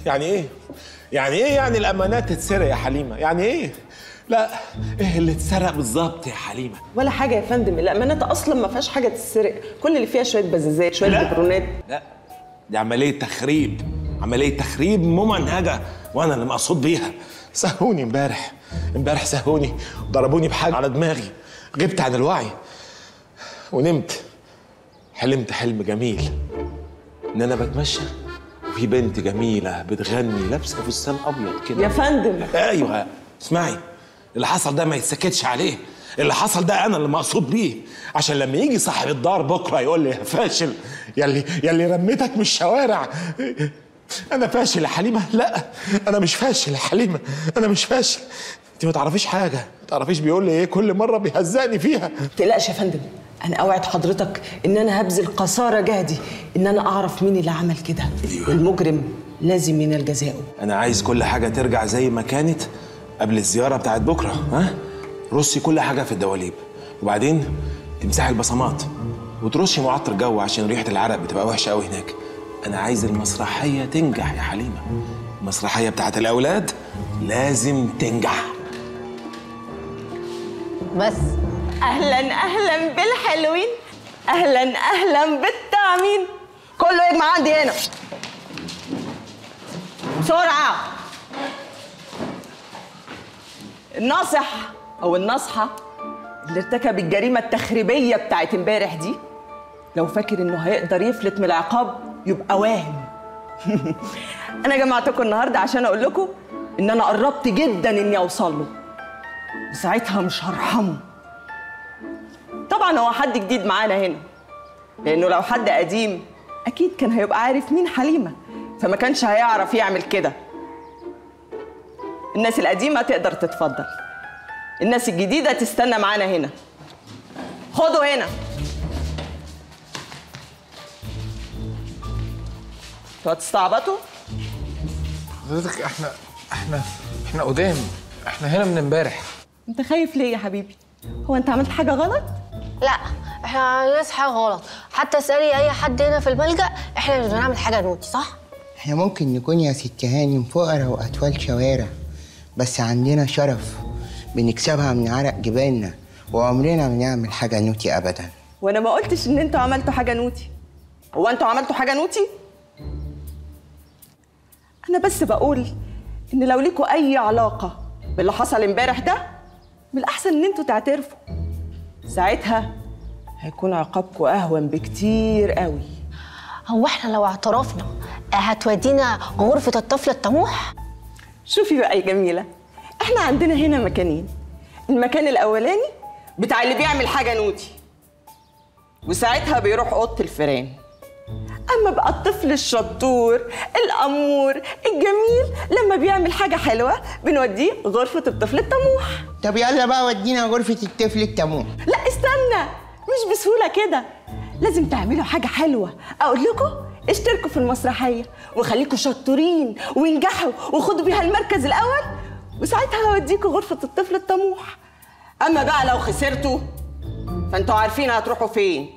يعني ايه يعني ايه يعني الامانات تتسرق يا حليمه يعني ايه لا ايه اللي اتسرق بالظبط يا حليمه ولا حاجه يا فندم الامانات اصلا ما فيهاش حاجه تتسرق كل اللي فيها شويه بزازات شويه لا. ببرونات لا دي عمليه تخريب عمليه تخريب ممنهجه وانا اللي مقصود بيها سهوني امبارح امبارح سهوني ضربوني بحاجه على دماغي غبت عن الوعي ونمت حلمت حلم جميل ان انا بتمشى وفي بنت جميله بتغني لابسه فستان ابيض كده يا فندم ايوه اسمعي اللي حصل ده ما يتسكتش عليه اللي حصل ده انا اللي مقصود بيه عشان لما يجي صاحب الدار بكره يقول لي يا فاشل يلي يلي رميتك من الشوارع انا فاشل يا حليمه لا انا مش فاشل يا حليمه انا مش فاشل انت ما تعرفيش حاجه ما تعرفيش بيقول لي ايه كل مره بيهزقني فيها ما تقلقش يا فندم انا اوعد حضرتك ان انا هبذل قصارى جهدي ان انا اعرف مين اللي عمل كده أيوة. والمجرم لازم ينال جزاؤه انا عايز كل حاجه ترجع زي ما كانت قبل الزياره بتاعت بكره ها رصي كل حاجه في الدواليب وبعدين تمسحي البصمات وترشي معطر جو عشان ريحه العرق بتبقى وحشه قوي هناك انا عايز المسرحيه تنجح يا حليمه المسرحيه بتاعت الاولاد لازم تنجح بس اهلا اهلا بالحلوين اهلا اهلا بالطعمين كله يجمع عندي هنا بسرعه الناصح او الناصحه اللي ارتكب الجريمه التخريبيه بتاعت امبارح دي لو فاكر انه هيقدر يفلت من العقاب يبقى واهم انا جمعتكم النهارده عشان اقول لكم ان انا قربت جدا اني اوصل له وساعتها مش هرحمه طبعا هو حد جديد معانا هنا لانه لو حد قديم اكيد كان هيبقى عارف مين حليمه فما كانش هيعرف يعمل كده الناس القديمه تقدر تتفضل الناس الجديده تستنى معانا هنا خدوا هنا انتوا هتستعبطوا حضرتك احنا احنا احنا قدام احنا هنا من امبارح انت خايف ليه يا حبيبي هو انت عملت حاجه غلط لا احنا عملناش حاجه غلط حتى اسالي اي حد هنا في الملجا احنا مش بنعمل حاجه نوتي صح احنا ممكن نكون يا ست هانم فقراء وأطفال شوارع بس عندنا شرف بنكسبها من عرق جبالنا وعمرنا ما نعمل حاجة نوتي أبدا وانا ما قلتش ان انتوا عملتوا حاجه نوتي هو انتوا عملتوا حاجه نوتي انا بس بقول ان لو ليكوا اي علاقه باللي حصل امبارح ده من الاحسن ان انتوا تعترفوا ساعتها هيكون عقابكم اهون بكتير قوي هو احنا لو اعترفنا هتودينا غرفه الطفل الطموح شوفي بقى يا جميله احنا عندنا هنا مكانين المكان الاولاني بتاع اللي بيعمل حاجه نوتي وساعتها بيروح اوضه الفيران اما بقى الطفل الشطور الامور الجميل لما بيعمل حاجه حلوه بنوديه غرفه الطفل الطموح طب يلا بقى ودينا غرفة الطفل التموم لا استنى مش بسهوله كده لازم تعملوا حاجه حلوه اقول لكم اشتركوا في المسرحيه وخليكوا شطورين وانجحوا وخدوا بيها المركز الاول وساعتها هوديكوا غرفه الطفل الطموح اما بقى لو خسرتوا فانتوا عارفين هتروحوا فين